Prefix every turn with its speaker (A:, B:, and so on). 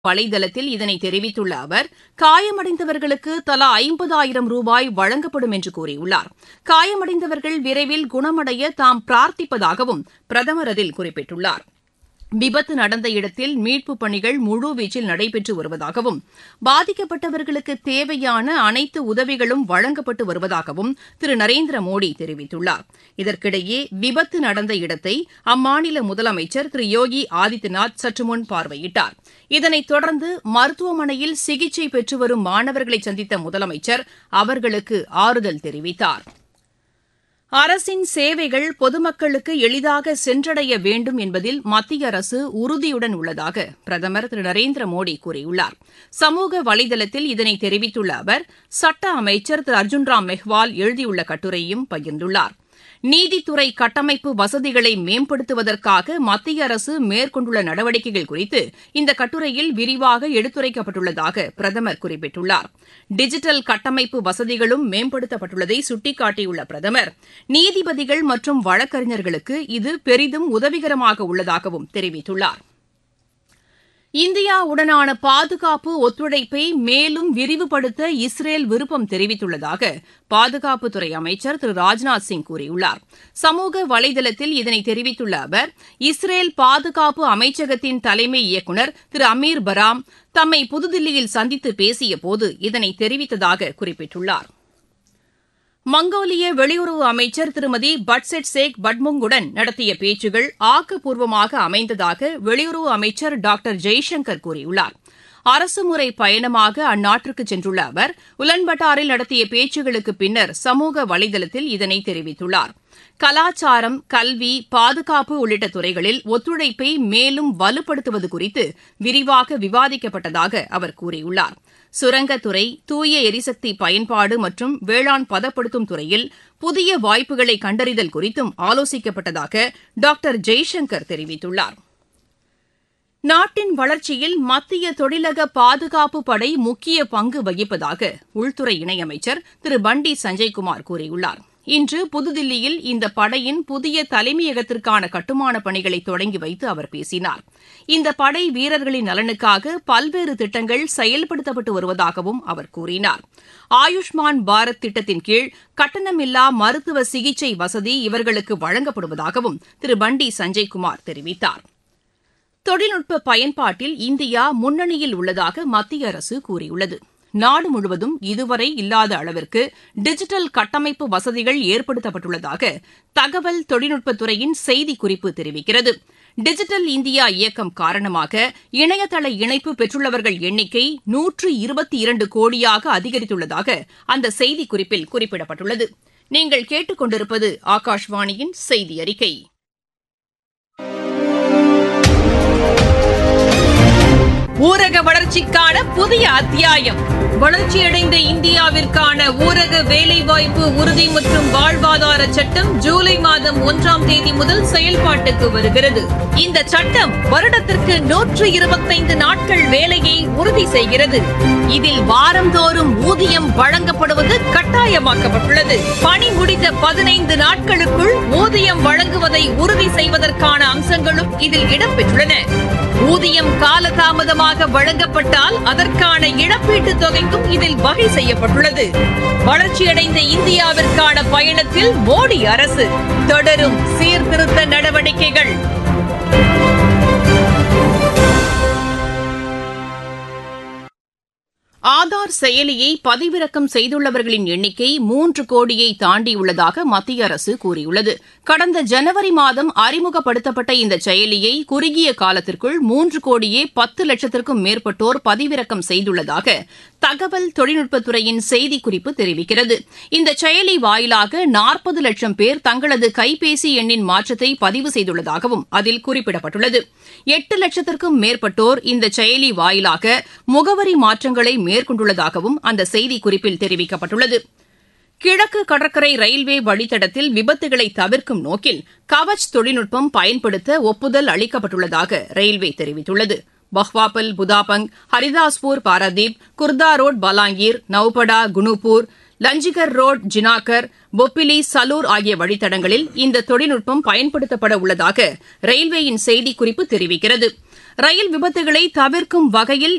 A: வலைதளத்தில் இதனை தெரிவித்துள்ள அவர் காயமடைந்தவர்களுக்கு தலா ஐம்பதாயிரம் ரூபாய் வழங்கப்படும் என்று கூறியுள்ளார் காயமடைந்தவர்கள் விரைவில் குணமடைய தாம் பிரார்த்திப்பதாகவும் பிரதமர் அதில் குறிப்பிட்டுள்ளார் விபத்து நடந்த இடத்தில் மீட்புப் பணிகள் முழுவீச்சில் நடைபெற்று வருவதாகவும் பாதிக்கப்பட்டவர்களுக்கு தேவையான அனைத்து உதவிகளும் வழங்கப்பட்டு வருவதாகவும் திரு நரேந்திர மோடி தெரிவித்துள்ளார் இதற்கிடையே விபத்து நடந்த இடத்தை அம்மாநில முதலமைச்சர் திரு யோகி ஆதித்யநாத் சற்றுமுன் பார்வையிட்டார் இதனைத் தொடர்ந்து மருத்துவமனையில் சிகிச்சை பெற்று வரும் மாணவர்களை சந்தித்த முதலமைச்சர் அவர்களுக்கு ஆறுதல் தெரிவித்தார் அரசின் சேவைகள் பொதுமக்களுக்கு எளிதாக சென்றடைய வேண்டும் என்பதில் மத்திய அரசு உறுதியுடன் உள்ளதாக பிரதமர் திரு நரேந்திர மோடி கூறியுள்ளார் சமூக வலைதளத்தில் இதனை தெரிவித்துள்ள அவர் சட்ட அமைச்சர் திரு அர்ஜுன் ராம் மெஹ்வால் எழுதியுள்ள கட்டுரையும் பகிர்ந்துள்ளார் நீதித்துறை கட்டமைப்பு வசதிகளை மேம்படுத்துவதற்காக மத்திய அரசு மேற்கொண்டுள்ள நடவடிக்கைகள் குறித்து இந்த கட்டுரையில் விரிவாக எடுத்துரைக்கப்பட்டுள்ளதாக பிரதமர் குறிப்பிட்டுள்ளார் டிஜிட்டல் கட்டமைப்பு வசதிகளும் மேம்படுத்தப்பட்டுள்ளதை சுட்டிக்காட்டியுள்ள பிரதமர் நீதிபதிகள் மற்றும் வழக்கறிஞர்களுக்கு இது பெரிதும் உதவிகரமாக உள்ளதாகவும் தெரிவித்துள்ளார் இந்தியாவுடனான பாதுகாப்பு ஒத்துழைப்பை மேலும் விரிவுபடுத்த இஸ்ரேல் விருப்பம் தெரிவித்துள்ளதாக பாதுகாப்புத்துறை அமைச்சர் திரு ராஜ்நாத் சிங் கூறியுள்ளார் சமூக வலைதளத்தில் இதனை தெரிவித்துள்ள அவர் இஸ்ரேல் பாதுகாப்பு அமைச்சகத்தின் தலைமை இயக்குநர் திரு அமீர் பராம் தம்மை புதுதில்லியில் சந்தித்து பேசியபோது இதனை தெரிவித்ததாக குறிப்பிட்டுள்ளார் மங்கோலிய வெளியுறவு அமைச்சர் திருமதி பட்செட் சேக் பட்முங்குடன் நடத்திய பேச்சுகள் ஆக்கப்பூர்வமாக அமைந்ததாக வெளியுறவு அமைச்சர் டாக்டர் ஜெய்சங்கர் கூறியுள்ளார் அரசுமுறை பயணமாக அந்நாட்டிற்கு சென்றுள்ள அவர் உலன்பட்டாரில் நடத்திய பேச்சுகளுக்கு பின்னர் சமூக வலைதளத்தில் இதனை தெரிவித்துள்ளார் கலாச்சாரம் கல்வி பாதுகாப்பு உள்ளிட்ட துறைகளில் ஒத்துழைப்பை மேலும் வலுப்படுத்துவது குறித்து விரிவாக விவாதிக்கப்பட்டதாக அவர் கூறியுள்ளார் சுரங்கத்துறை தூய எரிசக்தி பயன்பாடு மற்றும் வேளாண் பதப்படுத்தும் துறையில் புதிய வாய்ப்புகளை கண்டறிதல் குறித்தும் ஆலோசிக்கப்பட்டதாக டாக்டர் ஜெய்சங்கர் தெரிவித்துள்ளார் நாட்டின் வளர்ச்சியில் மத்திய தொழிலக பாதுகாப்பு படை முக்கிய பங்கு வகிப்பதாக உள்துறை இணையமைச்சர் திரு பண்டி சஞ்சய்குமார் கூறியுள்ளார் இன்று புதுதில்லியில் இந்த படையின் புதிய தலைமையகத்திற்கான கட்டுமானப் பணிகளை தொடங்கி வைத்து அவர் பேசினார் இந்த படை வீரர்களின் நலனுக்காக பல்வேறு திட்டங்கள் செயல்படுத்தப்பட்டு வருவதாகவும் அவர் கூறினார் ஆயுஷ்மான் பாரத் திட்டத்தின் கீழ் கட்டணமில்லா மருத்துவ சிகிச்சை வசதி இவர்களுக்கு வழங்கப்படுவதாகவும் திரு பண்டி சஞ்சய்குமார் தெரிவித்தார் தொழில்நுட்ப பயன்பாட்டில் இந்தியா முன்னணியில் உள்ளதாக மத்திய அரசு கூறியுள்ளது நாடு முழுவதும் இதுவரை இல்லாத அளவிற்கு டிஜிட்டல் கட்டமைப்பு வசதிகள் ஏற்படுத்தப்பட்டுள்ளதாக தகவல் தொழில்நுட்பத்துறையின் செய்திக்குறிப்பு தெரிவிக்கிறது டிஜிட்டல் இந்தியா இயக்கம் காரணமாக இணையதள இணைப்பு பெற்றுள்ளவர்கள் எண்ணிக்கை நூற்று இருபத்தி இரண்டு கோடியாக அதிகரித்துள்ளதாக அந்த செய்திக்குறிப்பில் குறிப்பிடப்பட்டுள்ளது நீங்கள் கேட்டுக்கொண்டிருப்பது ஆகாஷ்வாணியின் செய்தி அறிக்கை ஊரக வளர்ச்சிக்கான புதிய அத்தியாயம் வளர்ச்சியடைந்த இந்தியாவிற்கான ஊரக வேலைவாய்ப்பு உறுதி மற்றும் வாழ்வாதார சட்டம் ஜூலை மாதம் ஒன்றாம் தேதி முதல் செயல்பாட்டுக்கு வருகிறது இந்த சட்டம் வருடத்திற்கு நூற்று இருபத்தைந்து நாட்கள் வேலையை உறுதி செய்கிறது இதில் வாரந்தோறும் ஊதியம் வழங்கப்படுவது கட்டாயமாக்கப்பட்டுள்ளது பணி முடிந்த பதினைந்து நாட்களுக்குள் ஊதியம் வழங்குவதை உறுதி செய்வதற்கான அம்சங்களும் இதில் இடம்பெற்றுள்ளன ஊதியம் காலதாமதமாக வழங்கப்பட்டால் அதற்கான இழப்பீட்டுத் தொகைக்கும் இதில் வகை செய்யப்பட்டுள்ளது வளர்ச்சியடைந்த இந்தியாவிற்கான பயணத்தில் மோடி அரசு தொடரும் சீர்திருத்த நடவடிக்கைகள் ஆதார் செயலியை பதிவிறக்கம் செய்துள்ளவர்களின் எண்ணிக்கை மூன்று கோடியை தாண்டியுள்ளதாக மத்திய அரசு கூறியுள்ளது கடந்த ஜனவரி மாதம் அறிமுகப்படுத்தப்பட்ட இந்த செயலியை குறுகிய காலத்திற்குள் மூன்று கோடியே பத்து லட்சத்திற்கும் மேற்பட்டோர் பதிவிறக்கம் செய்துள்ளதாக தகவல் தொழில்நுட்பத்துறையின் செய்திக்குறிப்பு தெரிவிக்கிறது இந்த செயலி வாயிலாக நாற்பது லட்சம் பேர் தங்களது கைபேசி எண்ணின் மாற்றத்தை பதிவு செய்துள்ளதாகவும் அதில் குறிப்பிடப்பட்டுள்ளது எட்டு லட்சத்திற்கும் மேற்பட்டோர் இந்த செயலி வாயிலாக முகவரி மாற்றங்களை மேற்கொண்டுள்ளதாகவும் அந்த செய்திக்குறிப்பில் தெரிவிக்கப்பட்டுள்ளது கிழக்கு கடற்கரை ரயில்வே வழித்தடத்தில் விபத்துகளை தவிர்க்கும் நோக்கில் கவச் தொழில்நுட்பம் பயன்படுத்த ஒப்புதல் அளிக்கப்பட்டுள்ளதாக ரயில்வே தெரிவித்துள்ளது பஹ்வாபல் புதாபங் ஹரிதாஸ்பூர் பாராதீப் குர்தா ரோட் பலாங்கீர் நவ்படா குனுப்பூர் லஞ்சிகர் ரோட் ஜினாகர் பொப்பிலி சலூர் ஆகிய வழித்தடங்களில் இந்த தொழில்நுட்பம் பயன்படுத்தப்பட உள்ளதாக ரயில்வேயின் செய்திக்குறிப்பு தெரிவிக்கிறது ரயில் விபத்துகளை தவிர்க்கும் வகையில்